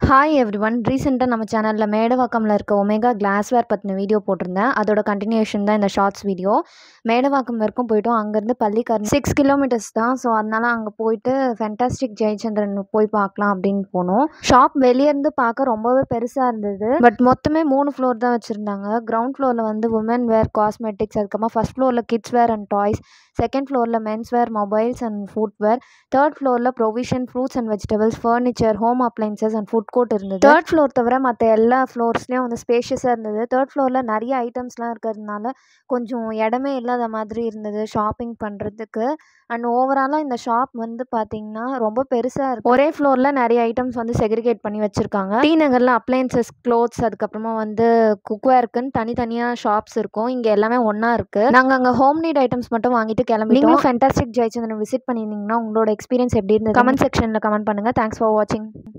hi every one ரீசெண்டாக நம்ம சேனலில் மேடவாக்கமில் இருக்க ஒமேகா கிளாஸ்வேர் பற்றின வீடியோ போட்டிருந்தேன் அதோட கண்டினியூஷன் தான் இந்த ஷார்ட்ஸ் வீடியோ மேடவாக்கம் வரைக்கும் போயிட்டோம் அங்கேருந்து பள்ளிக்கரணை சிக்ஸ் கிலோமீட்டர்ஸ் தான் ஸோ அதனால் அங்கே போயிட்டு ஃபென்டாஸ்டிக் ஜெயச்சந்திரன் போய் பார்க்கலாம் அப்படின்னு போனோம் ஷாப் வெளியேருந்து பார்க்க ரொம்பவே பெருசாக இருந்தது பட் மொத்தமே மூணு ஃப்ளோர் தான் வச்சுருந்தாங்க கிரவுண்ட் ஃப்ளோரில் வந்து உமன் வேர் காஸ்மெட்டிக்ஸ் அதுக்கப்புறமா ஃபஸ்ட் ஃப்ளோரில் kids wear and toys second ஃப்ளோரில் men's wear mobiles and food wear third ஃப்ளோரில் provision fruits and vegetables furniture home appliances and food court இருந்தது தேர்ட் ஃப்ளோர் தவிர மற்ற எல்லா ஃப்ளோர்ஸ்லேயும் வந்து ஸ்பேஷியஸாக இருந்தது தேர்ட் ஃப்ளோரில் நிறைய ஐட்டம்ஸ்லாம் இருக்கிறதுனால கொஞ்சம் இடமே இல்லாத மாதிரி இருந்தது ஷாப்பிங் பண்ணுறதுக்கு அண்ட் ஓவராலாக இந்த ஷாப் வந்து பார்த்திங்கன்னா ரொம்ப பெருசாக இருக்கு ஒரே ஃப்ளோரில் நிறைய ஐட்டம்ஸ் வந்து செக்ரிகேட் பண்ணி வச்சுருக்காங்க டி நகரில் அப்ளைன்சஸ் க்ளோத்ஸ் அதுக்கப்புறமா வந்து குக்வேர்க்குன்னு தனித்தனியாக ஷாப்ஸ் இருக்கும் இங்கே எல்லாமே ஒன்றா இருக்குது நாங்கள் அங்கே ஹோம் நீட் ஐட்டம்ஸ் மட்டும் வாங்கிட்டு கிளம்பி நீங்களும் ஃபென்டாஸ்டிக் ஜெயச்சந்திரன் விசிட் பண்ணியிருந்தீங்கன்னா உங்களோட எக்ஸ்பீரியன்ஸ் எப்படி இருந்தது கமெண்ட் செக்ஷனில் கமெண்ட் பண்ணுங்கள் தேங்க்ஸ் ஃபார் வாட்சிங்